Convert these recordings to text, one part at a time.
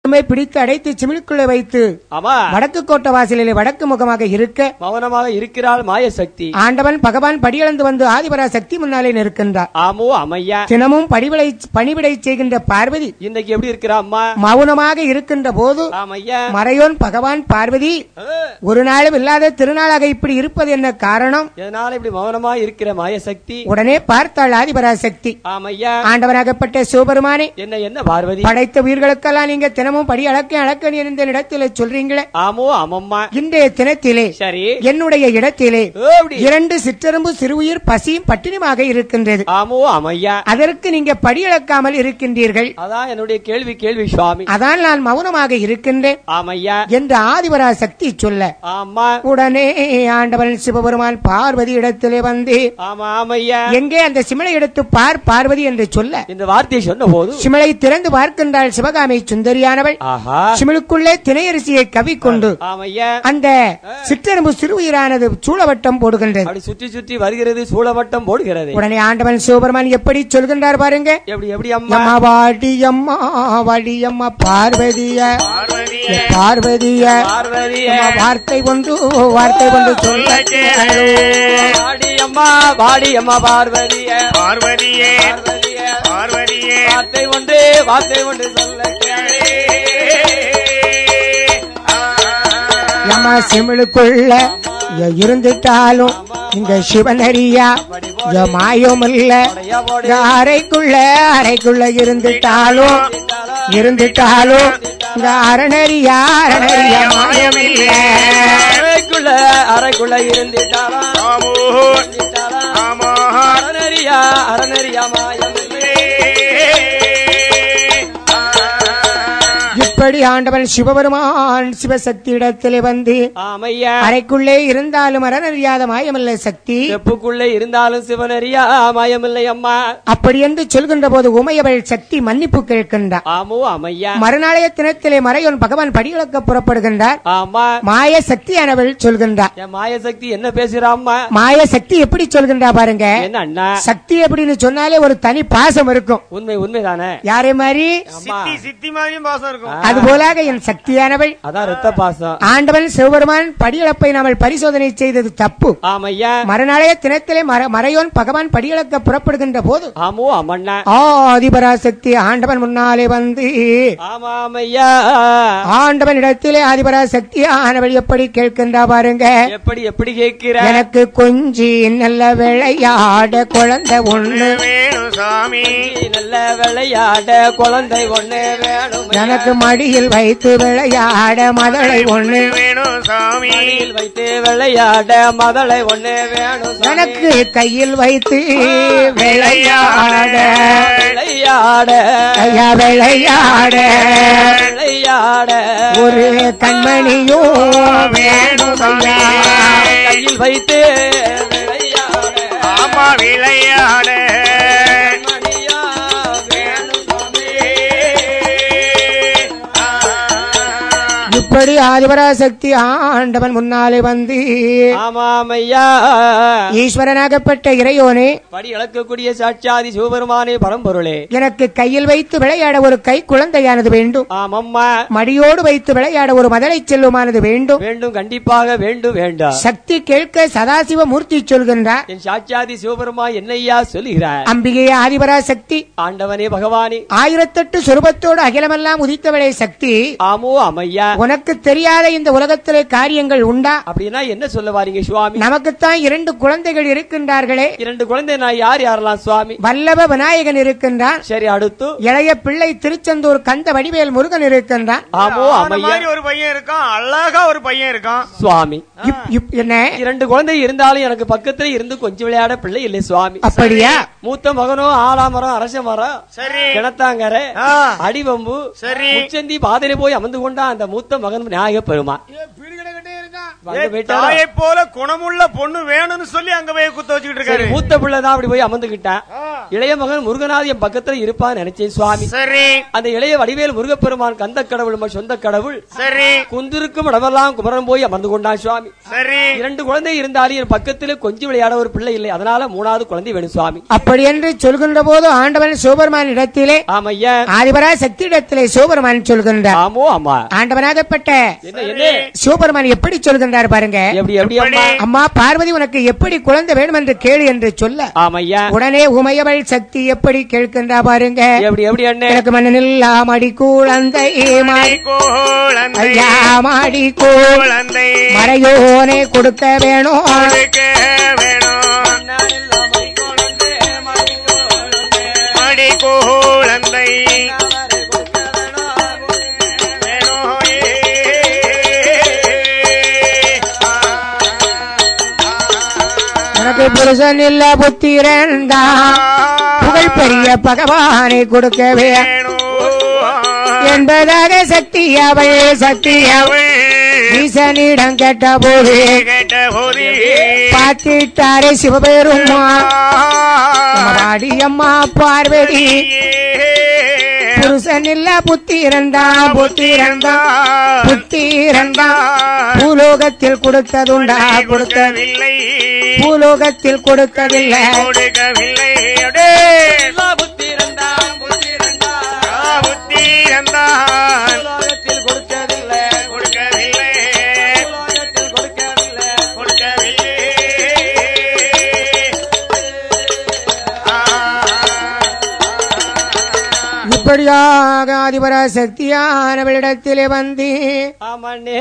உண்மை பிடித்து அடைத்து சிமிழுக்குள்ளே வைத்து ஆமா வடக்கு கோட்டை வாசலிலே வடக்கு முகமாக இருக்க மௌனமாக இருக்கிறாள் மாயசக்தி ஆண்டவன் பகவான் படியளந்து வந்து ஆதிபரா சக்தி முன்னாலே நிற்கின்றார் ஆமோ அம்மையா தினமும் படிவிடை பணிவிடை செய்கின்ற பார்வதி இன்னைக்கு எப்படி இருக்கிறா அம்மா மௌனமாக இருக்கின்ற போது ஆமையா மறையோன் பகவான் பார்வதி அஹ், ஒரு நாளும் இல்லாத திருநாளாக இப்படி இருப்பது என்ன காரணம் எதனால இப்படி மௌனமா இருக்கிற மாயசக்தி உடனே பார்த்தாள் ஆதிபரா சக்தி ஆமையா ஆண்டவனாகப்பட்ட சிவபெருமானே என்ன என்ன பார்வதி படைத்த உயிர்களுக்கெல்லாம் நீங்க தினமும் படி அளக்க அளக்க இந்த இடத்திலே சொல்றீங்களே ஆமோ அம்மம்மா இன்றைய தினத்திலே சரி என்னுடைய இடத்திலே எப்படி இரண்டு சிற்றெரும்பு சிறுஉயிர் பசியும் பட்டினியுமாக இருக்கின்றது ஆமோ அம்மையா அதற்கு நீங்க படி அளக்காமல் இருக்கின்றீர்கள் அதான் என்னுடைய கேள்வி கேள்வி சுவாமி அதான் நான் மௌனமாக இருக்கின்றேன் ஆமையா என்று ஆதிபரா சக்தி சொல்ல ஆமா உடனே ஆண்டவன் சிவபெருமான் பார்வதி இடத்திலே வந்து ஆமா ஆமையா எங்கே அந்த சிமிழை எடுத்து பார் பார்வதி என்று சொல்ல இந்த வார்த்தையை சொன்ன போது சிமிழை திறந்து பார்க்கின்றாள் சிவகாமி சுந்தரியானவள் ஆஹா சிமிழுக்குள்ளே திணையரிசியை கவிக்கொண்டு ஆமையா அந்த சிற்றெரும்பு சிறுஉயிரானது சூழவட்டம் போடுகின்றது அப்படி சுற்றி சுற்றி வருகிறது சூழவட்டம் போடுகிறது உடனே ஆண்டவன் சிவபெருமான் எப்படி சொல்கின்றார் பாருங்க எப்படி எப்படி அம்மா அம்மா வாடி அம்மா வாடி அம்மா பார்வதிய பார்வதியே பார்வதிய பார்வதியே அம்மா வார்த்தை ஒன்று வார்த்தை ஒன்று சொல்ல வாடி அம்மா வாடி அம்மா பார்வதிய பார்வதியே பார்வதிய பார்வதியே வார்த்தை ஒன்று வார்த்தை ஒன்று சொல்ல கேளு. அம்மா சிமிழுக்குள்ள எ- இருந்துட்டாலும் இங்க சிவனரியா இங்க மாயம் இல்ல உடையா போடு. இங்க அறைக்குள்ள அறைக்குள்ள இருந்துட்டாலும் இருந்துட்டாலும் இங்க அரணரியா அரணரியா மாயம் இல்ல அறைக்குள்ள அறைக்குள்ள இருந்துட்டாளா ஆமோ இருந்துட்டாளா? ஆமா அறநெறியா அறநெறியா மாயம் இல்லை. இப்படி ஆண்டவன் சிவபெருமான் சிவசக்தி இடத்திலே வந்து ஆமையா அறைக்குள்ளே இருந்தாலும் அரணறியாத மாயமல்ல சக்தி செப்புக்குள்ளே இருந்தாலும் சிவனறியா மாயமில்லை அம்மா அப்படி என்று சொல்கின்ற போது உமையவள் சக்தி மன்னிப்பு கேட்கின்றார் ஆமோ அம்மையா மறுநாளைய தினத்திலே மறையோன் பகவான் படியிழக்க புறப்படுகின்றார் ஆமா மாய சக்தியானவள் சொல்கின்றார் என் மாயசக்தி என்ன பேசுறா அம்மா மாய சக்தி எப்படி சொல்கின்றா பாருங்க என்ன அண்ணா சக்தி அப்படின்னு சொன்னாலே ஒரு தனி பாசம் இருக்கும் உண்மை உண்மைதானே யாரே மாதிரி அம்மா சித்தி சித்தி மாதிரியும் பாசம் இருக்கும் அது போலாக என் சக்தியானவள் அதான் ரத்த பாசம் ஆண்டவன் சிவபெருமான் படியிழப்பை நாமல் பரிசோதனை செய்தது தப்பு ஆமையா மறுநாளைய தினத்திலே மர- மறையோன் பகவான் படியிழக்க புறப்படுகின்ற போது ஆமோ அம்மண்ணா ஆதிபராசக்தி ஆண்டவன் முன்னாலே வந்து ஆமா ஆமையா ஆண்டவன் இடத்திலே ஆதிபராசக்தி ஆனவள் எப்படி கேட்கின்றா பாருங்க எப்படி எப்படி கேட்கிற எனக்கு கொஞ்சி நல்ல விளையாட குழந்தை ஒண்ணு வேணும் சாமி நல்ல விளையாட குழந்தை ஒண்ணு வேணும் எனக்கு மடியில் வைத்து விளையாட மதளை ஒண்ணு வேணும் சாமி மடியில் வைத்து விளையாட மதளை ஒண்ணு வேணும் சாமி. எனக்கு கையில் வைத்து விளையாட விளையாட ஐயா விளையாட விளையாட ஒரு கண்மணியும் வேணும் ஐயா கையில் வைத்து விளையாட ஆமா விளையாட மணியா வேணும் சாமி. இப்படி ஆதிபராசக்தி ஆண்டவன் முன்னாலே வந்து ஆமாம் ஐயா ஈஸ்வரனாகப்பட்ட இறையோனே படி இழக்கக்கூடிய சாட்சாதி சிவபெருமானே பரம்பொருளே எனக்கு கையில் வைத்து விளையாட ஒரு கை குழந்தையானது வேண்டும் ஆமம்மா மடியோடு வைத்து விளையாட ஒரு மதலை செல்வமானது வேண்டும் வேண்டும் கண்டிப்பாக வேண்டும் வேண்டாம் சக்தி கேட்க சதாசிவ மூர்த்தி சொல்கின்றார் என் சாட்சாதி சிவபெருமா என்னையா சொல்லுகிறார் அம்பிகையே ஆதிபராசக்தி ஆண்டவனே பகவானே ஆயிரத்தெட்டு சொருபத்தோடு அகிலமெல்லாம் உதித்தவளே சக்தி ஆமோ அம்மையா உனக்கு தெரியாத இந்த உலகத்திலே காரியங்கள் உண்டா அப்படின்னா என்ன சொல்ல வாரீங்க சுவாமி நமக்குத்தான் இரண்டு குழந்தைகள் இருக்கின்றார்களே இரண்டு குழந்தை நான் யார் யாரெல்லாம் சுவாமி வல்லப விநாயகன் இருக்கின்றான் சரி அடுத்து இளைய பிள்ளை திருச்செந்தூர் கந்த வடிவேல் முருகன் இருக்கின்றான் ஆமோ அந்த அம்மையா மாதிரி ஒரு பையன் இருக்கான் அழகா ஒரு பையன் இருக்கான் சுவாமி இப்- இப்- என்ன இரண்டு குழந்தை இருந்தாலும் எனக்கு பக்கத்துல இருந்து கொஞ்சம் விளையாட பிள்ளை இல்லை சுவாமி அப்படியா மூத்த மகனும் ஆலாமரம் அரச மரம் சரி கிணத்தாங்கரை ஆ. அடிவம்பு சரி. முச்சந்தி பாதையில போய் அமர்ந்து கொண்டா அந்த மூத்த மகன் விநாயக பெருமா அங்க போயிட்டாரா? தாயை போல குணமுள்ள பொண்ணு வேணும்னு சொல்லி அங்க போய் குத்த வச்சுக்கிட்டு சரி இருக்காரு மூத்த பிள்ளை தான் அப்படி போய் அமர்ந்துகிட்டான் இளைய மகன் முருகநாத் என் பக்கத்துல இருப்பான்னு நினைச்சேன் சுவாமி சரி அந்த இளைய வடிவேல் முருகப்பெருமான் கந்த கடவுள் நம்ம சொந்த கடவுள் சரி குந்திருக்கும் இடமெல்லாம் குமரன் போய் அமர்ந்து கொண்டான் சுவாமி சரி இரண்டு குழந்தை இருந்தாலும் என் பக்கத்துல கொஞ்சம் விளையாட ஒரு பிள்ளை இல்லை அதனால மூணாவது குழந்தை வேணும் சுவாமி அப்படி என்று சொல்கின்ற போது ஆண்டவன் சிவபெருமான் இடத்திலே ஆமையா ஆதிபரா சக்தி இடத்திலே சிவபெருமான் சொல்கின்றார் ஆமோ ஆமா ஆண்டவனாகப்பட்ட என்ன என்ன சிவபெருமான் எப்படி சொல்கின்றார் பாருங்க எப்படி எப்படி அம்மா அம்மா பார்வதி உனக்கு எப்படி குழந்தை வேணும் என்று கேளு என்று சொல்ல ஆமையா உடனே உமையவள் சக்தி எப்படி கேட்கின்றா பாருங்க எப்படி எப்படி அண்ணே எனக்கு மண்ணில்லா மடி குழந்தை மாடி குழந்தை ஐயா மாடி கூழ் குழந்தை மறையோனே கொடுக்க வேணும் கொடுக்க வேணும் மடி குழந்தை வேணும் ஏ. உனக்கு புருஷன் இல்ல புத்திரன்தா புகழ் பெரிய பகவானை கொடுக்கவே வேணும் என்பதாக சக்தி அவள் சக்தி அவள் ஈசனிடம் கேட்ட போது கேட்ட போது பார்த்திட்டாரே சிவபெருமா வாடி அம்மா பார்வதி புருஷன் இல்ல புத்திரன்தா புத்திரன்தா புத்திரன்தா பூலோகத்தில் கொடுத்ததுண்டா கொடுத்தது கொடுக்கவில்லை பூலோகத்தில் கொடுத்ததில்லை கொடுக்கவில்லை அடே. புத்தி இரண்டாம் புத்தி இரண்டாம் புத்தி இருந்தால் உலகத்தில் கொடுக்கவில்லை கொடுக்கவில்லை உலகத்தில் கொடுக்கவில்லை கொடுக்கவில்லை இப்படியாக ஆதிபர சக்தியானவளிடத்திலே வந்து ஆமண்ணே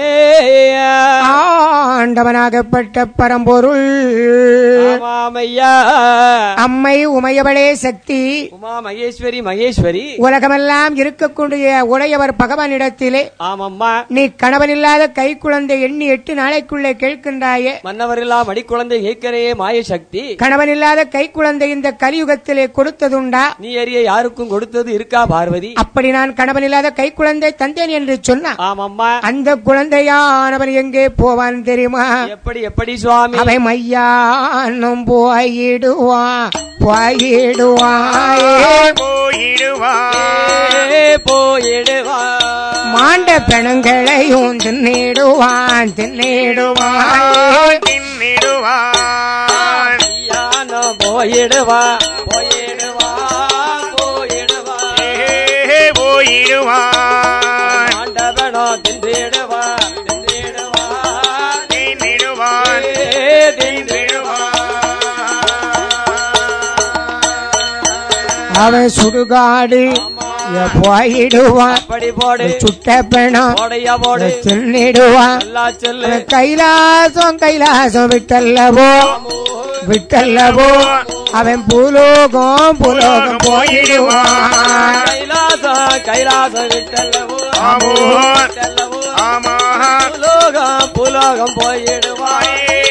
ஆண்டவனாகப்பட்ட பரம்பொருள் ஆமாமையா அம்மை உமையவளே சக்தி உமா மகேஸ்வரி மகேஸ்வரி உலகமெல்லாம் இருக்கக்கூடிய உடையவர் பகவானிடத்திலே ஆமம்மா நீ கணவனில்லாத கை குழந்தை எண்ணி எட்டு நாளைக்குள்ளே கேட்கின்றாயே மன்னவரெல்லாம் மடிக்குழந்தை கேட்கறையே மாய சக்தி கணவனில்லாத கை குழந்தை இந்த கலியுகத்திலே கொடுத்ததுண்டா நீ அறிய யாருக்கும் கொடுத்தது இருக்கா பார்வதி அப்படி நான் கணவனில்லாத கை குழந்தை தந்தேன் என்று சொன்னான் ஆமம்மா அந்த குழந்தையானவன் எங்கே போவான் தெரியுமா எப்படி எப்படி சுவாமி அவன் மையானும் போயிடுவான் போயிடுவான் போயிடுவான் ஏ, போயிடுவா மாண்ட பெணங்களையும் தின்னிடுவான் தின்னிடுவான் தின்னிடுவான் ஐயானோ போயிடுவா போயிடுவா போயிடுவா ஏ, போயிடுவான் ஆண்டவனோ தின்றிடுவா தின்றிடுவா தின்னிடுவான் ஏ, தின்றிடுவா அவன் சுடுகாடு போயிடுவான் அப்படி போடு சுட்ட பெணம் போடையா போடு தின்னிடுவான் நல்லா சொல்லு அவன் கைலாசம் கைலாசம் விட்டல்லவோ விட்டல்லவோ அவன் பூலோகம் பூலோகம் போயிடுவான் கைலாசம் கைலாசம் விட்டல்லவோ ஆமோ. விட்டல்லவோ ஆமா புலோகம் புலோகம் போயிடுவாய்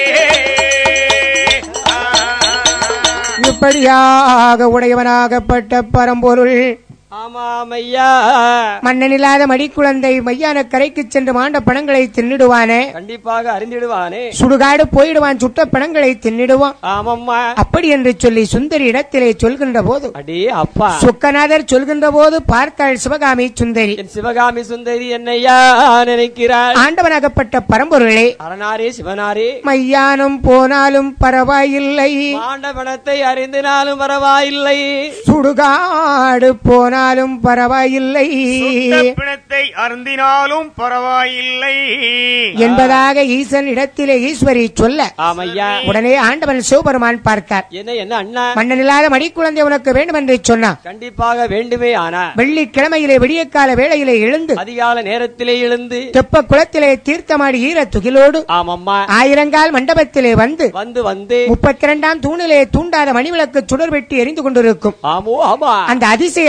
இப்படியாக உடையவனாகப்பட்ட பரம்பொருள் ஆமாமையா மன்னனில்லாத மடிக்குழந்தை மையான கரைக்கு சென்று மாண்ட பணங்களை தின்னிடுவானே கண்டிப்பாக அறிந்திடுவானே சுடுகாடு போயிடுவான் சுட்ட பணங்களை தின்னிடுவான் ஆமம்மா அப்படி என்று சொல்லி சுந்தரி இடத்திலே சொல்கின்ற போது அடே அப்பா சுக்கநாதர் சொல்கின்ற போது பார்த்தாள் சிவகாமி சுந்தரி என் சிவகாமி சுந்தரி என்னையா நினைக்கிறாள் ஆண்டவனாகப்பட்ட பரம்பொருளே அரணாரே சிவனாரே மையானம் போனாலும் பரவாயில்லை மாண்டவனத்தை அறிந்தினாலும் பரவாயில்லை சுடுகாடு போனாலும் பரவாயில்லை பிணத்தை அருந்தினாலும் பரவாயில்லை என்பதாக ஈசன் இடத்திலே ஈஸ்வரி சொல்ல ஆமையா உடனே ஆண்டவன் சிவபெருமான் பார்த்தார் என்ன என்ன அண்ணா மன்னனில்லாத மடிக்குழந்தை உனக்கு வேண்டும் என்று சொன்னான் கண்டிப்பாக வேண்டுமே ஆனா வெள்ளிக்கிழமையிலே விடியற்கால வேளையிலே எழுந்து அதிகால நேரத்திலே எழுந்து தெப்ப குளத்திலே தீர்த்தமாடி ஈர துகிலோடு ஆமம்மா ஆயிரங்கால் மண்டபத்திலே வந்து வந்து வந்து முப்பத்தி இரண்டாம் தூணிலே தூண்டாத மணிவிளக்கு சுடர் வெட்டி எரிந்து கொண்டிருக்கும் ஆமோ ஆமா அந்த அதிசய மணவிளக்கு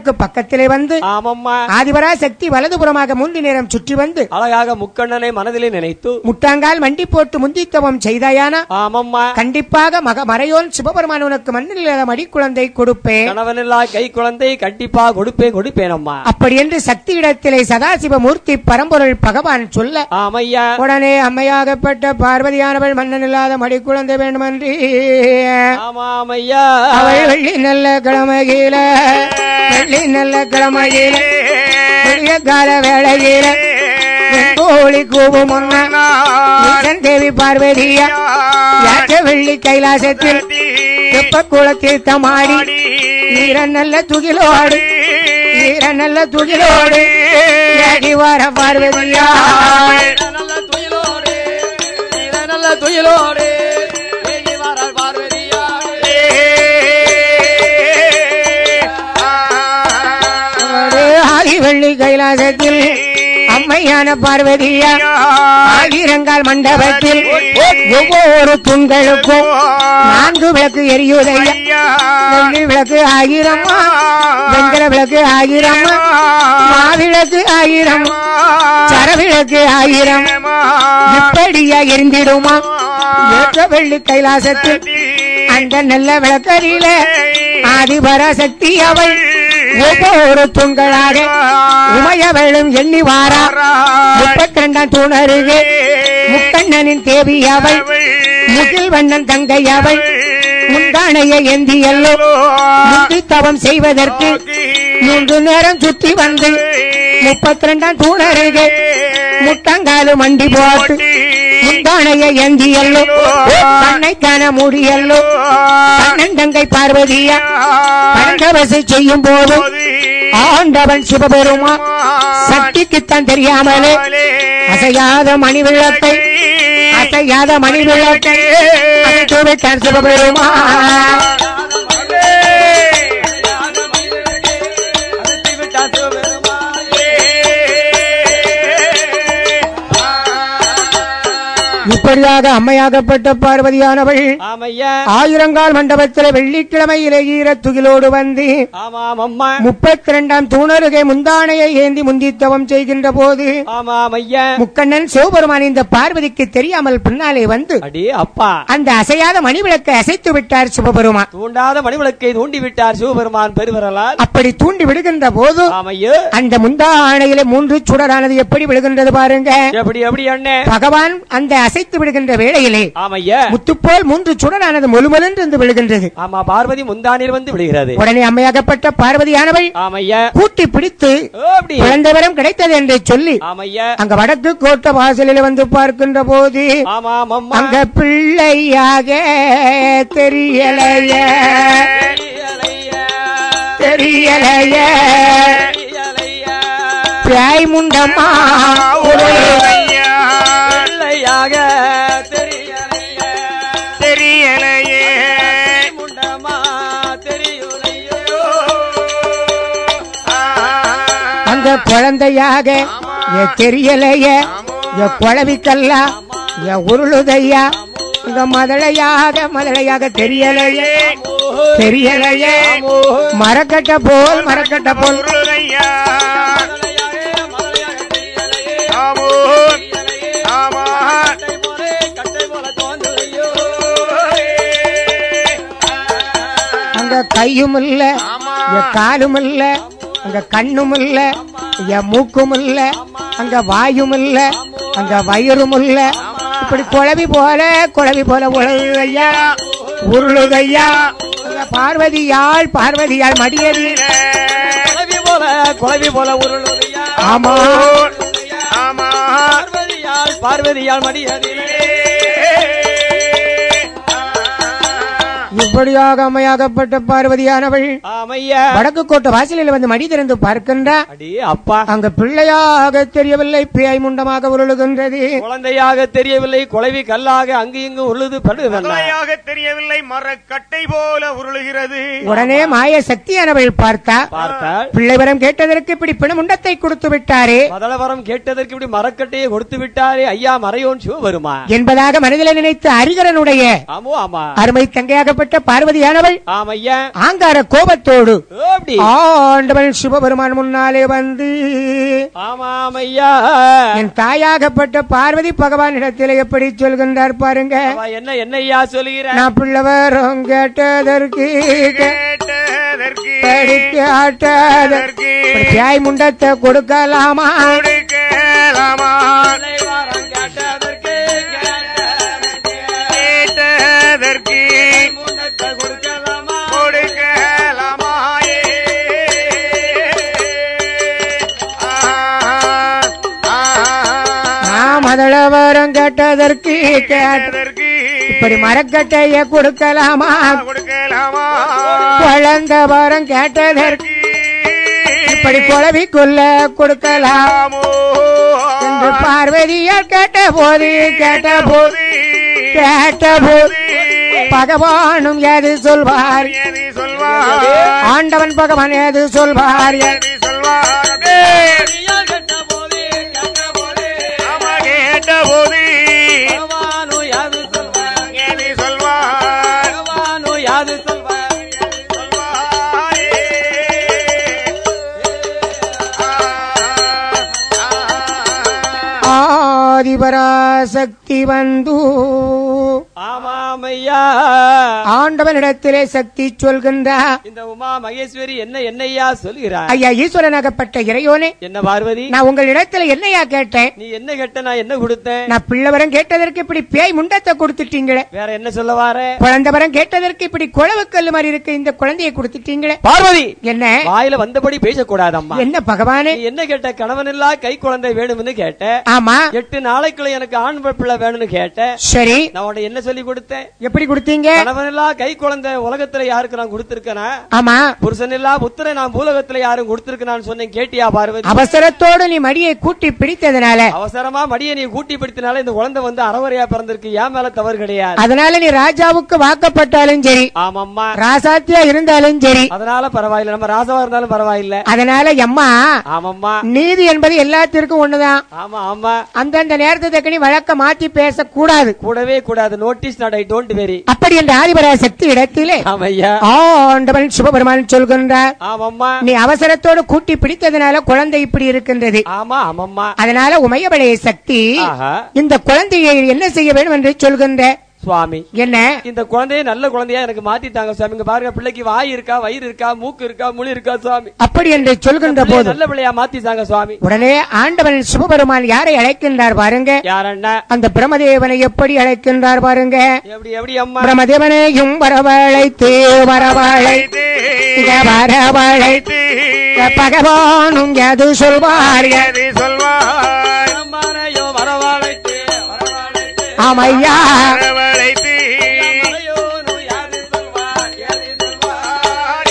முக்கண்ணனுக்கு பக்கத்திலே வந்து ஆமம்மா ஆதிபரா சக்தி வலதுபுறமாக மூன்று நேரம் சுற்றி வந்து அழகாக முக்கண்ணனை மனதிலே நினைத்து முட்டாங்கால் மண்டி போட்டு முந்தித்தவம் செய்தாயானா ஆமம்மா கண்டிப்பாக மக மறையோன் சிவபெருமான் உனக்கு மண்ணில் மடி குழந்தை கொடுப்பேன் கணவனில்லா கை குழந்தை கண்டிப்பா கொடுப்பேன் கொடுப்பேன் அம்மா அப்படி என்று சக்தி இடத்திலே சதாசிவமூர்த்தி பரம்பொருள் பகவான் சொல்ல ஆமையா உடனே அம்மையாகப்பட்ட பார்வதியானவள் மன்னன் இல்லாத மடி குழந்தை வேண்டுமன்றி ஆமாமையா அவள் வெள்ளி நல்ல கிழமையில வெள்ளி நல்ல கிழமையில பெரிய கால வேளையில கோழி கூவும் முன்னா ஈசன் தேவி பார்வதியா யாச்ச வெள்ளி கைலாசத்தில் வெப்ப குல தீர்த்தமாடி ஈர நல்ல துகிலோடு ஈர நல்ல துகிலோடு ஏகி வர பார்வதியா நல்ல துயிலோடு இத நல்ல துயிலோடு ஏகி வாராள் பார்வதியா. ஒரு ஆதி வெள்ளி கைலாசத்தில் அம்மையான பார்வதியா ஆயிரங்கால் மண்டபத்தில் ஒவ்வொரு தூண்களுக்கும் நான்கு விளக்கு எரியுதையா வெள்ளி விளக்கு ஆயிரமா வெங்கல விளக்கு ஆயிரமா மாவிளக்கு ஆயிரம் சரவிளக்கு ஆயிரம் இப்படியா எரிந்திடுமா ஏற்ற வெள்ளி கைலாசத்தில் அந்த நல்ல விளக்கரியில ஆதிபராசக்தி அவள் ஒவ்வொரு தூண்களாக உமையவளும் எண்ணி வாரா முப்பத்தி ரெண்டாம் தூணருகே முக்கண்ணனின் தேவி அவள் முகில் வண்ணன் தங்கை அவள் முந்தானைய எந்தியல்லோ முந்தி தவம் செய்வதற்கு மூன்று நேரம் சுத்தி வந்து முப்பத்தி ரெண்டாம் தூணருகே முட்டங்காலு மண்டி போட்டு முந்தானைய எந்தியல்லோ கண்ணை காண முடியல்லோ கண்ணன் தங்கை பார்வதியா பரந்தவசை செய்யும் போது ஆண்டவன் சிவபெருமா சக்திக்குத்தான் தெரியாமலே அசையாத மணி விளக்கை அசையாத மணி விளக்கை அசைத்து விட்டான் சிவபெருமா அழைத்து விட்டார் சிவபெருமானே. இப்படியாக அம்மையாகப்பட்ட பார்வதியானவள் ஆமையா ஆயிரங்கால் மண்டபத்தில் வெள்ளிக்கிழமையிலே ஈரத் துகிலோடு வந்து ஆமாம் அம்மா முப்பத்தி இரண்டாம் தூணருகே முந்தானையை ஏந்தி முந்தித்தவம் செய்கின்ற போது ஆமாம் ஐயா முக்கண்ணன் சிவபெருமான் இந்த பார்வதிக்கு தெரியாமல் பின்னாலே வந்து அடே அப்பா அந்த அசையாத மணி விளக்கை அசைத்து விட்டார் சிவபெருமான் தூண்டாத மணிவிளக்கை தூண்டி விட்டார் சிவபெருமான் பெருவரலால் அப்படி தூண்டி விடுகின்ற போது ஆமையோ அந்த முந்தானையிலே மூன்று சுடரானது எப்படி விழுகின்றது பாருங்க எப்படி எப்படி அண்ணே பகவான் அந்த அசைத்து விடுகின்ற வேளையிலே ஆமையா முத்துப்போல் மூன்று சுடரானது முழுமலென்று விழுகின்றது ஆமா பார்வதி முந்தானில் வந்து விடுகிறது உடனே அம்மையாகப்பட்ட பார்வதியானவள் ஆமையா கூட்டி பிடித்து ஓ, அப்படி குழந்தை வரம் கிடைத்தது என்று சொல்லி ஆமையா அங்க வடக்கு கோட்டை வாசலில் வந்து பார்க்கின்ற போது ஆமாம் அம்மா அங்க பிள்ளையாக தெரியலைய தெரியலையா, தெரியலைய தெரியலையா. பிராய் முண்டமா ஒரு பிள்ளையாக தெரியலையா. தெரியலையே முண்டமா தெரியலையோ. அந்த குழந்தையாக எ தெரியலைய எ குழவிக்கல்லா எ உருளுதையா இந்த மதளையாக மதளையாக தெரியலைய தெரியலைய மரக்கட்ட போல் மரக்கட்ட போல் உருளையா மலையாக, மலையாக தெரியலையே. ஆமோ ஆமா கட்டை போலே, கட்டை போல தோன்றுதையோ. அங்க கையும் இல்ல எ காலும் இல்ல அங்க கண்ணும் இல்ல எ மூக்கும் இல்ல அங்க வாயும் இல்ல அங்க வயிறும் இல்ல இப்படி குழவி போல குழவி போல உழவுதையா உருளுதையா அங்க பார்வதியாள் பார்வதியாள் மடியது குழவி போல குழவி போல உருளுதையா ஆமா ஆமா பார்வதியால் பார்வதியால் மடியதிலே இப்படியாக அம்மையாகப்பட்ட பார்வதியானவள் ஆமையா வடக்கு கோட்டை வாசலில் வந்து மடி திறந்து பார்க்கின்றா அடி அப்பா அங்க பிள்ளையாக தெரியவில்லை பியாய் முண்டமாக உருளுகின்றது குழந்தையாக தெரியவில்லை குழவி கல்லாக அங்கு இங்கு உருளுது படுது முதலையாக தெரியவில்லை மரக்கட்டை போல உருளுகிறது உடனே மாய சக்தியானவள் பார்த்தா பார்த்தால் பிள்ளை வரம் கேட்டதற்கு இப்படி பிணமுண்டத்தை கொடுத்து விட்டாரே மதளவரம் கேட்டதற்கு இப்படி மரக்கட்டையை கொடுத்து விட்டாரே ஐயா மறையோன் சிவபெருமா என்பதாக மனதில் நினைத்து அரிகரனுடைய ஆமோ ஆமா அருமை தங்கையாகப்பட்ட தாயாகப்பட்ட பார்வதியானவள் ஆமையா ஆங்கார கோபத்தோடு அப்படி ஆண்டவன் சிவபெருமான் முன்னாலே வந்து ஆமாமையா என் தாயாகப்பட்ட பார்வதி பகவான் இடத்திலே எப்படி சொல்கின்றார் பாருங்க அவ என்ன என்னையா சொல்லுகிற நான் பிள்ளவரும் கேட்டதற்கு கேட்டதற்கு படிக்காட்டதற்கு பியாய் முண்டத்தை கொடுக்கலாமா கொடுக்கலாமா தலைவாரம் கேட்டதற்கு கேட்டதற்கு கேட்டதற்கு முன்னத்தை கொடுக்கலாமா கொடுக்கலாமாயே ஆஹா, ஆஹா. நான் முதலவரம் கேட்டதற்கு கேட்ட கேட்டதற்கு இப்படி மரக்கட்டைய கொடுக்கலாமா கொடுக்கலாமா குழந்த வரம் கேட்டதற்கு இப்படி குழவி கொல்ல கொடுக்கலாம் ஆமோ. என்று பார்வதியால் கேட்ட போது கேட்ட போது கேட்ட போது பகவானும் எது சொல்வார் எது சொல்வார் ஆண்டவன் பகவான் எது சொல்வார் எது சொல்வார் ஐயா கேட்ட போது கேட்ட போது நாம கேட்ட போது பகவானு யாது சொல்வார் எது சொல்வார் பகவானு யாது சொல்வார் சொல்வாரே. ஆ, ஆ, ஆதிபராசக்தி வந்து ஆமாமையா ஆண்டவனிடத்திலே சக்தி சொல்கின்றார் இந்த உமா மகேஸ்வரி என்ன என்னையா சொல்கிறார் ஐயா ஈஸ்வரனாகப்பட்ட இறையோனே என்ன பார்வதி நான் உங்களிடத்துல என்னையா கேட்டேன் நீ என்ன கேட்ட நான் என்ன கொடுத்தேன் நான் பிள்ளவரம் கேட்டதற்கு இப்படி பேய் முண்டத்தை கொடுத்துட்டீங்களே வேற என்ன சொல்ல வார குழந்தவரம் கேட்டதற்கு இப்படி குழவுக்கல் மாதிரி இருக்கு இந்த குழந்தையை கொடுத்துட்டீங்களே பார்வதி என்ன வாயில வந்தபடி பேசக்கூடாதம்மா என்ன பகவானே நீ என்ன கேட்ட கணவன் இல்லா கை குழந்தை வேணும்னு கேட்ட ஆமா எட்டு நாளைக்குள்ள எனக்கு ஆண் பிள்ளை வேணும்னு கேட்ட சரி நான் உன்னை என்ன சொல்லி கொடுத்தேன் எப்படி கொடுத்தீங்க கணவன் இல்லா கை குழந்தை உலகத்துல யாருக்கு நான் கொடுத்திருக்கேனா ஆமா புருஷன் இல்லா புத்திரை நான் பூலகத்துல யாரும் கொடுத்திருக்கேன்னு சொன்னேன் கேட்டியா பார்வதி அவசரத்தோடு நீ மடியை கூட்டி பிடித்ததுனால அவசரமா மடியை நீ கூட்டி பிடித்தனால இந்த குழந்தை வந்து அறவரையா பிறந்திருக்கு ஏன் மேல தவறு கிடையாது அதனால நீ ராஜாவுக்கு வாக்கப்பட்டாலும் சரி ஆமாம்மா ராசாத்தியா இருந்தாலும் சரி அதனால பரவாயில்ல நம்ம ராசாவா இருந்தாலும் பரவாயில்ல அதனால எம்மா ஆமாம்மா நீதி என்பது எல்லாத்திற்கும் ஒண்ணுதான் ஆமா ஆமா அந்தந்த நேரத்தை தக்கனி வழக்க மாத்தி பேசக்கூடாது கூடவே கூடாது notice not I don't very அப்படி என்ற ஆதிபரா சக்தி இடத்திலே ஆமையா ஆண்டவன் சிவபெருமான் சொல்கின்றார் ஆமாம்மா நீ அவசரத்தோடு கூட்டி பிடித்ததுனால குழந்தை இப்படி இருக்கின்றது ஆமா ஆமாம்மா அதனால உமையவளைய சக்தி ஆஹா இந்த குழந்தையை என்ன செய்ய வேண்டும் என்று சொல்கின்ற சுவாமி என்ன இந்த குழந்தைய நல்ல குழந்தையா எனக்கு மாத்திட்டாங்க சுவாமி இங்க பாருங்க பிள்ளைக்கு வாய் இருக்கா வயிறு இருக்கா மூக்கு இருக்கா முழி இருக்கா சுவாமி அப்படி என்று சொல்கின்ற பிள்ளைய போது நல்ல பிள்ளையா மாத்திட்டாங்க சுவாமி உடனே ஆண்டவன் சிவபெருமான் யாரை அழைக்கின்றார் பாருங்க யாரண்ணா அந்த பிரமதேவனை எப்படி அழைக்கின்றார் பாருங்க எப்படி எப்படி அம்மா பிரமதேவனையும் வரவழைத்து வரவழைத்து இங்க வரவழைத்து இங்க பகவானும் எது சொல்வார் எது சொல்வார் அம்மானையோ வரவழைத்து வரவழைத்து ஆமையா வரவழைத்து மலையோனு யாது சொல்வார் யாது சொல்வார்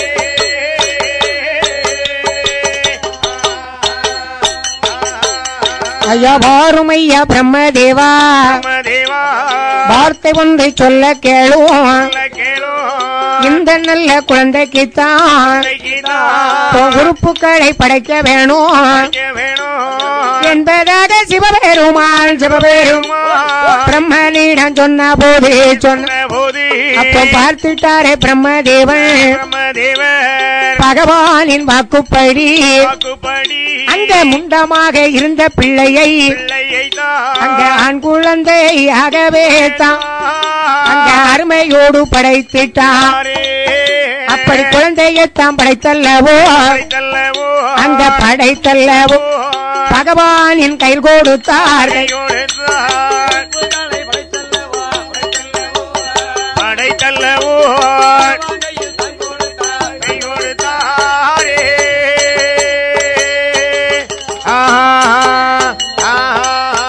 ஐயா வாரும் ஐயா பிரம்மதேவா தேவா வார்த்தை ஒன்றை சொல்ல கேளுவோம் கேளோ இந்த நல்ல குழந்தைக்குத்தான் உறுப்புகளை படைக்க வேணும் வேணும் என்பதாக சிவபெருமான் சிவபெரும் பிரம்மனிடம் சொன்ன போது சொன்ன போதி அப்போ பார்த்துட்டாரே பிரம்மதேவன் தேவன் பகவானின் வாக்குப்படி வாக்குப்படி அந்த முண்டமாக இருந்த பிள்ளையை பிள்ளையை அங்க தான் ஆண் குழந்தையாகவே தான் அங்க அருமையோடு படைத்திட்டான் அப்படி குழந்தையைத்தான் படைத்தல்லவோ தல்லவோ அந்த படைத்தல்லவோ பகவானின் கையில் கொடுத்தார்கள் புகழை படைத்தல்லவா படைத்தல்லவா படைத்தல்லவோ கையில் தன் கொடுத்தார் கை கொடுத்தாரே ஆஹா, ஆஹா.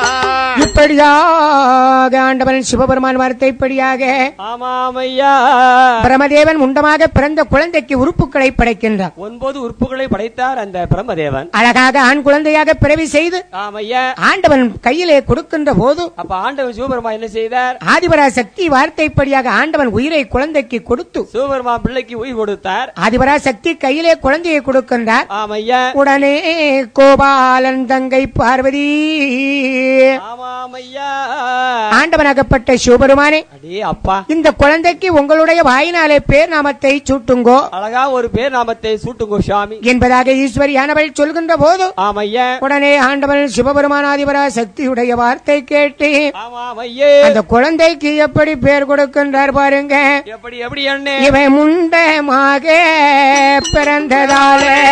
இப்படியாக ஆண்டவன் சிவபெருமான் வார்த்தைப்படியாக ஆமாமையா பிரமதேவன் முண்டமாக பிறந்த குழந்தைக்கு உறுப்புகளை படைக்கின்றான் ஒன்பது உறுப்புகளை படைத்தார் அந்த பிரம்மதேவன் அழகாக ஆண் குழந்தையாக பிறவி செய்து ஆமையா ஆண்டவன் கையிலே கொடுக்கின்ற போது அப்ப ஆண்டவன் சிவபெருமா என்ன செய்தார் ஆதிபரா சக்தி வார்த்தைப்படியாக ஆண்டவன் உயிரை குழந்தைக்கு கொடுத்து சிவபெருமா பிள்ளைக்கு உயிர் கொடுத்தார் ஆதிபரா சக்தி கையிலே குழந்தையை கொடுக்கின்றார் ஆமையா உடனே கோபாலன் தங்கை பார்வதி ஆமாமையா ஆமாமையா ஆண்டவனாகப்பட்ட சிவபெருமானே அடே அப்பா இந்த குழந்தைக்கு உங்களுடைய வாயினாலே பேர் நாமத்தை சூட்டுங்கோ அழகா ஒரு பேர் நாமத்தை சூட்டுங்கோ சாமி என்பதாக ஈஸ்வரியானவள் சொல்கின்ற போது ஆமையா உடனே ஆண்டவன் சிவபெருமானாதிபரா சக்தியுடைய வார்த்தை கேட்டு ஆமாமையே அந்த குழந்தைக்கு எப்படி பேர் கொடுக்கின்றார் பாருங்க எப்படி எப்படி அண்ணே இவன் முண்டமாக பிறந்ததாலே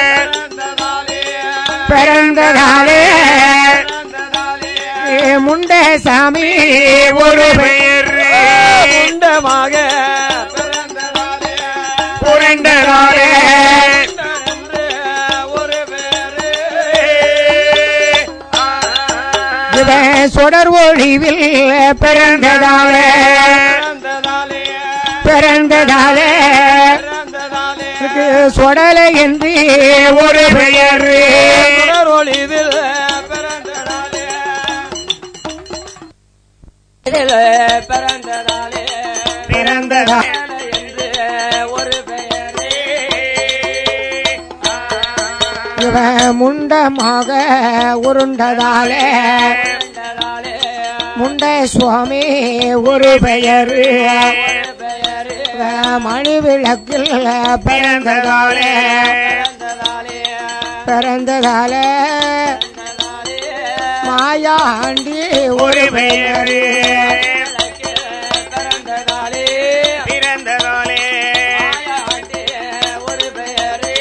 பிறந்ததாலே முண்ட சாமி ஒரு பெயர் முண்டமாக புரண்டதாலே ஒரு பேரு இவன் சுடர் ஒளிவில் பிறந்ததாலே பிறந்ததாலே பிறந்ததாலே பிறந்ததாலே இதுக்கு சுடலை என்று ஒரு பெயர் சுடர் ஒளிவில் பிறந்ததாலே பிறந்ததாலே பிறந்ததா என்று ஒரு பெயரே இவன் முண்டமாக உருண்டதாலே பிறந்ததாலே முண்ட சுவாமி ஒரு பெயர் ஒரு பெயரே மணி விளக்கில் பிறந்ததாலே பிறந்ததாலே பிறந்ததாலே பிறந்ததாலே மாயாண்டி ஒரு பெயர் பிறந்ததாலே பிறந்ததாலே ஆயாண்டே ஒரு பெயரே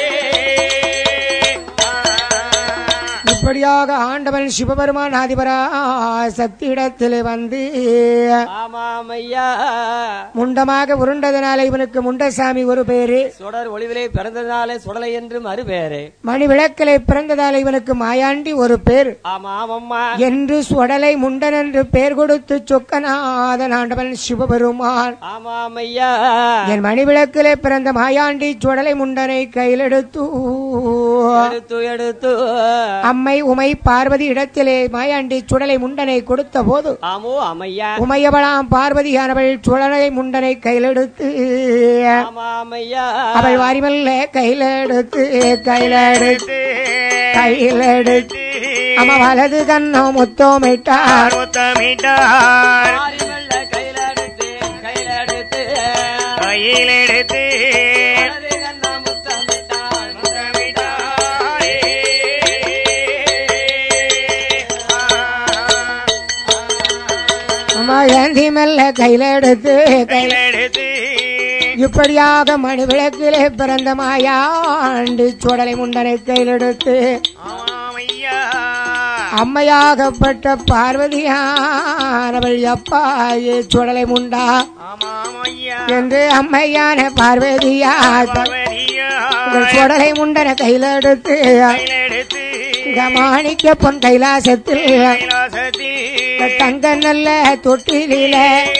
இப்படியாக ஆண்டவன் சிவபெருமான் ஆதிபரா சக்தியிடத்திலே வந்து ஆமாமையா முண்டமாக உருண்டதனால இவனுக்கு முண்டசாமி ஒரு பேரு சுடர் ஒளிவிலே பிறந்ததாலே சுடலை என்று மறுபேரு மணி விளக்கிலே பிறந்ததால இவனுக்கு மாயாண்டி ஒரு பேர் ஆமா ஆமம்மா என்று சுடலை முண்டன் என்று பெயர் கொடுத்து சொக்கநாதன் ஆண்டவன் சிவபெருமான் ஆமாமையா என் மணி விளக்கிலே பிறந்த மாயாண்டி சுடலை முண்டனை கையில் எடுத்து எடுத்து எடுத்து அம்மை உமை பார்வதி இடத்திலே மாயாண்டி சுடலை முண்டனை கொடுத்த போது ஆமோ அம்மையா உமையவளாம் பார்வதியானவள் சுடலை முண்டனை கையில் எடுத்து ஆமாமையா அவள் வாரிமல்ல கையில் எடுத்து கையில் எடுத்து கையில் எடுத்து அம்மா வலது கண்ணோ முத்தோமிட்டார் முத்தமிட்டார் ஆரிமல்ல கையில எடுத்து கையில எடுத்து கையில் எடுத்து வலது கண்ணா முத்தமிட்டாள் முத்தமிட்டாரே. அம்மா ஏந்தி மெல்ல கையில் எடுத்து கையில் கையில் எடுத்து இப்படியாக மணி விளக்கிலே பிறந்த மாயாண்டி சுடலை முண்டனை கையில் எடுத்து ஆமையா அம்மையாகப்பட்ட பார்வதியானவள் அப்பாயே சுடலை முண்டா ஆமாமையா என்று அம்மையான பார்வதியா பார்வதியா உங்கள் சுடலை முண்டனை கையில் எடுத்து கையில் எடுத்து இங்க மாணிக்க பொன் கைலாசத்தில் கைலாசத்தில் தங்க நல்ல தொட்டிலில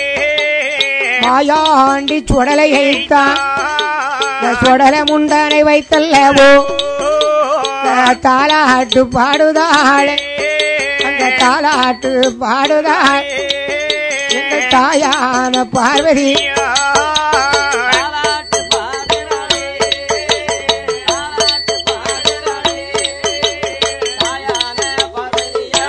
மாயாண்டி சுடலை வைத்தான் இந்த சுடலை முண்டனை வைத்தல்லவோ இந்த தாலாட்டு பாடுதாள் அந்த தாலாட்டு பாடுதாள் எங்க தாயான பார்வதி தாலாட்டு பாடுறாளே தாலாட்டு பாடுறாளே தாயான பார்வதியா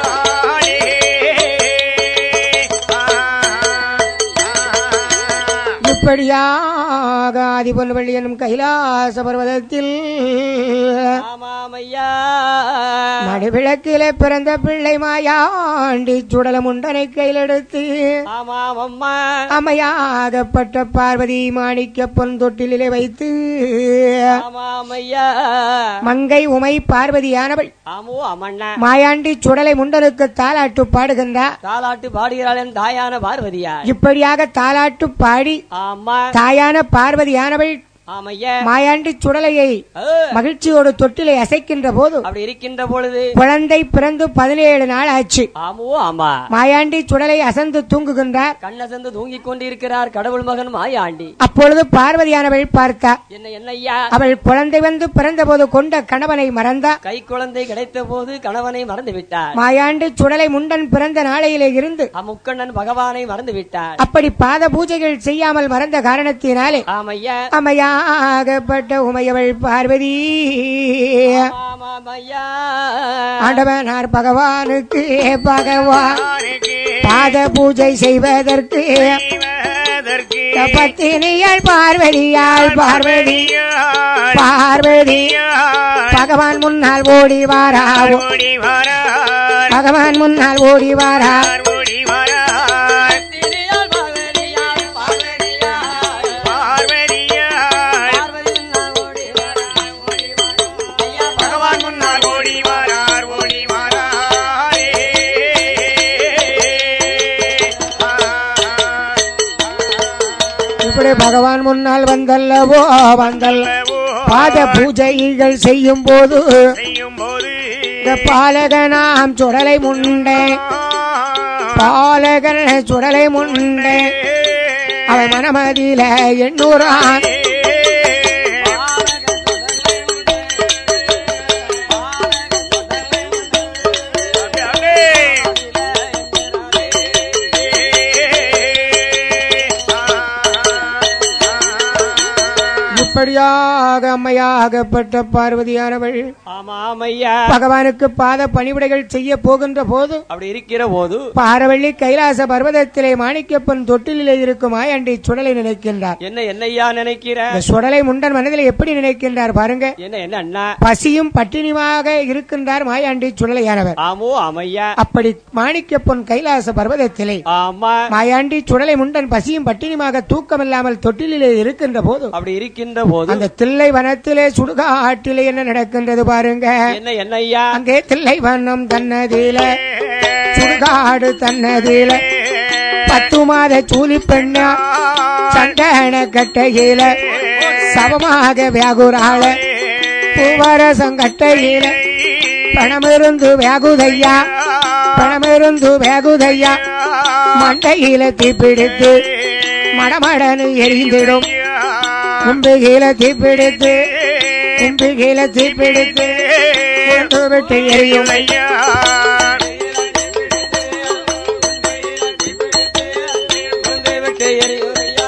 இப்படியாக ஆதிபொன் வள்ளி எனும் கைலாச பர்வதத்தில் ஆமாமையா மடிவிளக்கிலே பிறந்த பிள்ளை மாயாண்டி சுடல முண்டனை கையில் எடுத்து ஆமாம் அம்மா அம்மையாகப்பட்ட பார்வதி மாணிக்க பொன் தொட்டிலே வைத்து ஆமாமையா மங்கை உமை பார்வதியானவள் ஆமோ அம்மண்ணா மாயாண்டி சுடலை முண்டனுக்கு தாலாட்டு பாடுகின்றார் தாலாட்டு பாடுகிறாள் என் தாயான பார்வதியா இப்படியாக தாலாட்டு பாடி ஆமா தாயான பார்வதியானவள் ஆமையா மாயாண்டி சுடலையை ஏ, மகிழ்ச்சியோடு தொட்டிலை அசைக்கின்ற போது அப்படி இருக்கின்ற பொழுது குழந்தை பிறந்து பதினேழு நாள் ஆச்சு ஆமோ ஆமா மாயாண்டி சுடலை அசந்து தூங்குகின்றார் கண்ணசந்து தூங்கிக் கொண்டிருக்கிறார் கடவுள் மகன் மாயாண்டி அப்பொழுது பார்வதியானவள் பார்த்தா என்ன என்னய்யா அவள் குழந்தை வந்து பிறந்தபோது கொண்ட கணவனை மறந்தா கை குழந்தை கிடைத்த போது கணவனை மறந்து விட்டார் மாயாண்டி சுடலை முண்டன் பிறந்த நாளையிலே இருந்து அம்முக்கண்ணன் பகவானை மறந்து விட்டார் அப்படி பாத பூஜைகள் செய்யாமல் மறந்த காரணத்தினாலே ஆமையா அம்மையாகப்பட்ட உமையவள் பார்வதி ஆமா ஆமாமையா ஆண்டவனார் பகவானுக்கு பகவான் பாத பூஜை செய்வதற்கு பத்தினியாள் பார்வதியாள் பார்வதி பார்வதி பகவான் முன்னால் ஓடி வாரா பகவான் முன்னால் ஓடி வாரா திரியால் பார்வதியால் பார்வதியால் பார்வதி முன்னால் ஓடி வரா, ஓடி வரா. ஐயா, பகவான் முன்னால் ஓடி வாரார் ஓடி வாராரே இப்படி பகவான் முன்னால் வந்தல்லவோ வந்தல்ல பாத பூஜைகள் செய்யும் போது செய்யும் போது இந்த பாலகனாம் சுடலை முண்டே பாலகன் சுடலை முண்டே அவன் மனமதியில எண்ணூறான் இப்படியாக அம்மையாகப்பட்ட பார்வதியானவள் ஆமாமையா பகவானுக்கு பாத பணிவிடைகள் செய்ய போகின்ற போது அப்படி இருக்கிற போது பாரவள்ளி கைலாச பர்வதத்திலே மாணிக்கப்பன் தொட்டிலே இருக்கும் ஆயண்டி சுடலை நினைக்கின்றார் என்ன என்னையா நினைக்கிற இந்த சுடலை முண்டன் மனதில் எப்படி நினைக்கின்றார் பாருங்க என்ன என்ன அண்ணா பசியும் பட்டினியுமாக இருக்கின்றார் மாயாண்டி சுடலையானவர் ஆமோ அமையா அப்படி மாணிக்கப்பொன் கைலாச பர்வதத்திலே ஆமா மாயாண்டி சுடலை முண்டன் பசியும் பட்டினியுமாக தூக்கமில்லாமல் தொட்டிலே இருக்கின்ற போது அப்படி இருக்கின்ற போது அந்த தில்லை வனத்திலே சுடுகா ஆற்றிலே என்ன நடக்கின்றது பாருங்க என்ன என்னையா அங்கே தில்லை வனம் தன்னதில சுடுகாடு தன்னதில பத்து மாத சூலி பெண்ணா சண்டன கட்டையில சபமாக வியாகுராள பூவரசம் கட்டையில பணமிருந்து வேகுதையா பணமிருந்து வேகுதையா மண்டையில தீப்பிடித்து மடமடனு எரிந்திடும் கும்புகில தீப்பிடித்து கும்புகில தீப்பிடித்து கொண்டு விட்டு எரியும் குழந்தை விட்டு எரியுதையா.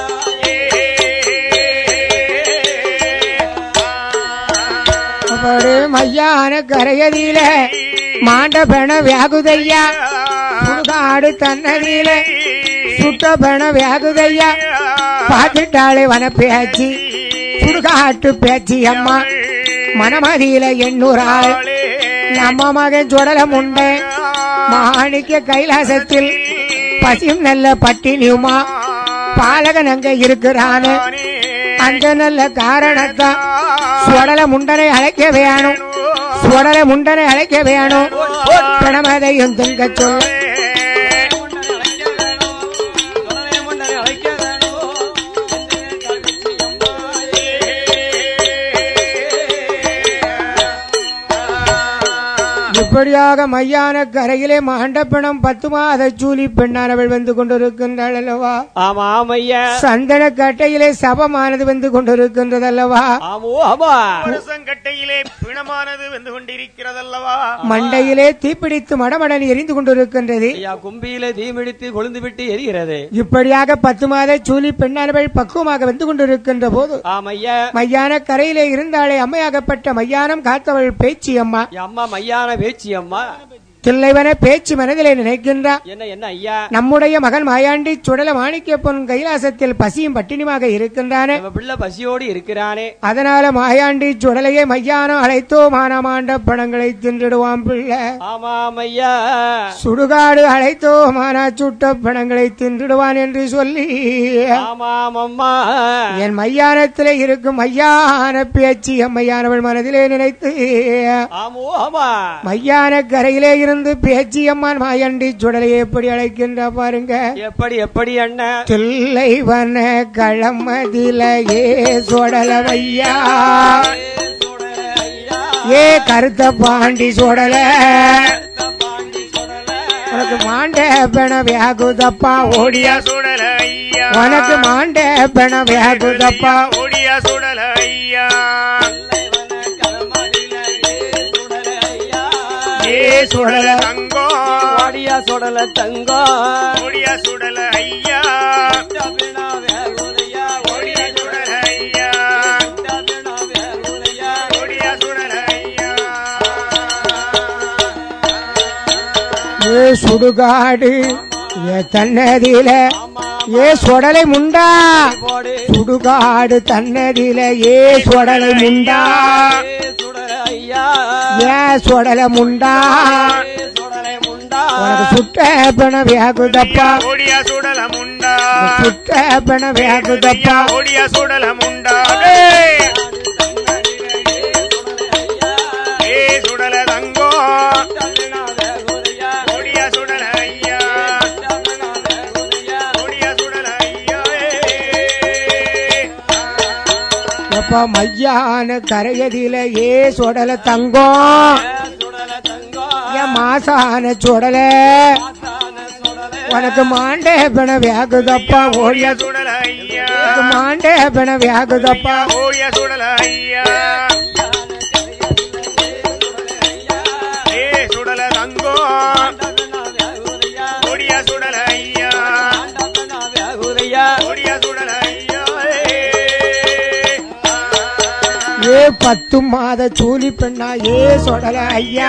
அப்படி மையான கரையதியில மாண்ட பெண வியாகுதையா சுடுகாடு தன்னதியில சுட்ட பெண வியாகுதையா பார்த்துட்டாளே வன பேச்சு சுடுகாட்டு பேச்சு அம்மா மனமதியில எண்ணூறாள் நம்ம மகன் சுடல முண்டை மாணிக்க கைலாசத்தில் பசியும் நல்ல பட்டினியுமா பாலகன் அங்க இருக்கிறானு அந்த நல்ல காரணத்தான் சுடல முண்டனை அழைக்க வேணும் சுடல முண்டனை அழைக்க வேணும் பிணமதையும் திங்க சொல்ல குழந்தை முன்னரை அழைக்க வேணும். என்ன கழிச்சு அம்மா. இப்படியாக மையான கரையிலே மாண்டப்பணம் பத்து மாத சூலி பெண்ணானவள் வந்து கொண்டிருக்கின்றாள் அல்லவா ஆமா ஆமையா சந்தன கட்டையிலே சபமானது வந்து கொண்டிருக்கின்றது அல்லவா ஆமோ ஆமா கட்டையிலே பிணமானது வந்து கொண்டிருக்கிறதல்லவா மண்டையிலே தீப்பிடித்து மடமடன் எரிந்து கொண்டிருக்கின்றது ஐயா கும்பியில தீமிடித்து கொழுந்து விட்டு எரிகிறது இப்படியாக பத்து மாத சூலி பெண்ணானவள் பக்குவமாக வந்து கொண்டிருக்கின்ற போது ஆமையா மையான கரையிலே இருந்தாலே அம்மையாகப்பட்ட மையானம் காத்தவள் பேச்சி அம்மா அம்மா மையான பேச்சு அம்மா தில்லைவன பேச்சு மனதிலே நினைக்கின்றார் என்ன என்ன ஐயா நம்முடைய மகன் மாயாண்டி சுடல மாணிக்கப்பன் கைலாசத்தில் பசியும் பட்டினியுமாக இருக்கின்றானே நம்ம பிள்ளை பசியோடு இருக்கிறானே அதனால மாயாண்டி சுடலையே மையானம் அழைத்தோ மானமாண்ட பணங்களை தின்றிடுவான் பிள்ளை ஆமாம் ஐயா சுடுகாடு அழைத்தோ மானா சுட்ட பணங்களை தின்றிடுவான் என்று சொல்லி ஆமாம் அம்மா என் மையானத்திலே இருக்கும் மையான பேச்சு அம்மையானவள் மனதிலே நினைத்து ஆமோ ஆமா மையான கரையிலே இருந்து பேச்சி அம்மான் மாயாண்டி சுடலையை எப்படி அழைக்கின்ற பாருங்க எப்படி எப்படி அண்ணன் தில்லை வன களமதில ஏ சொடலவையா ஐயா ஏ கருத்த பாண்டி சொடல பாண்டி சொல்லல உனக்கு மாண்ட பெண வியாகுதப்பா ஓடியா சுடல ஐயா உனக்கு மாண்ட பெண வியாகுதப்பா ஓடியா சுடல ஐயா ஏ சுடல தங்கம் ஓடியா சுடல தங்கம் ஓடியா சுடல ஐயா ஓடியா சுடல ஐயா ஓடியா சுடல ஐயா ஏ சுடுகாடு ஏ தன்னதில ஏ சொடலை முண்டா போடு சுடுகாடு தன்னதில ஏ சொடலை முண்டா ஏ சுடல ஐயா ஏ சொடலை முண்டா ஏ சுடலை முண்டா உனக்கு சுட்ட பிண வேகுதப்பா ஓடியா சுடல முண்டா சுட்ட பிண வேகுதப்பா ஓடியா சுடல முண்டா ஏ சுடல தங்கோ ஓடியா சுடல ஐயா ஓடியா சுடல ஐயா எப்பா மையான கரையதில ஏ சொடல தங்கம் என் மாசான சுடல உனக்கு மாண்டே பிண வேகுதப்பா ஓடியா ஓடியா சுடல ஐயா உனக்கு மாண்டே பிண வேகுதப்பா ஓடியா சுடல ஐயா ஏ சுடல தங்கோ ஓடியா சுடல ஐயா ஓடியா சுடல ஐயா ஏ பத்து மாத சூலி பெண்ணா ஏ சொடல ஐயா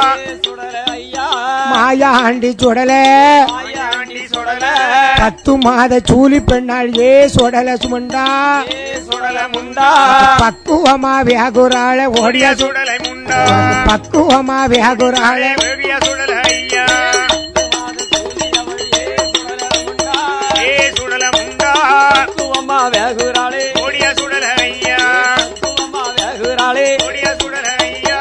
மாயாண்டி சுடல ஆண்டி சுடல பத்து மாத சூலி பெண்ணாள் ஏ சொடல சுமண்டா சுடல முண்டா பக்குவமா வியாகுராள ஓடியா ஓடியா சுடலை முண்டா பக்குவமா வியாகுராள ஓடியா சுடல ஐயா ஏ சுடல முண்டா வேகுறாளே ஓடியா சுடல ஐயா வேகுறாளே ஓடியா சுடல ஐயா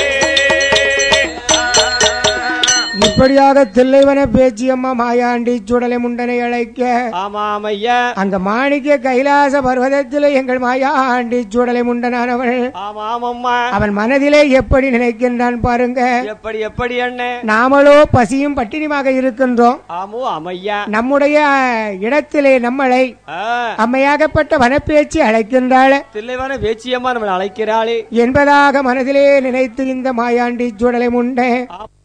இப்படியாக தில்லைவன பேச்சியம்மா மாயாண்டி சுடலை முண்டனை அழைக்க ஆமாம் ஐயா அங்க மாணிக்க கைலாச பர்வதத்திலே எங்கள் மாயாண்டி சுடலை முண்டனானவள் ஆமாம் அம்மா அவன் மனதிலே எப்படி நினைக்கின்றான் பாருங்க எப்படி எப்படி அண்ணே நாமளோ பசியும் பட்டினியுமாக இருக்கின்றோம் ஆமோ அமையா நம்முடைய இடத்திலே நம்மளை ஆ, அம்மையாகப்பட்ட வனப்பேச்சு அழைக்கின்றாள் தில்லைவான வேச்சியம்மா நம்மளை அழைக்கிறாளே என்பதாக மனதிலே நினைத்து இந்த மாயாண்டி சுடலை முண்டை ஆ,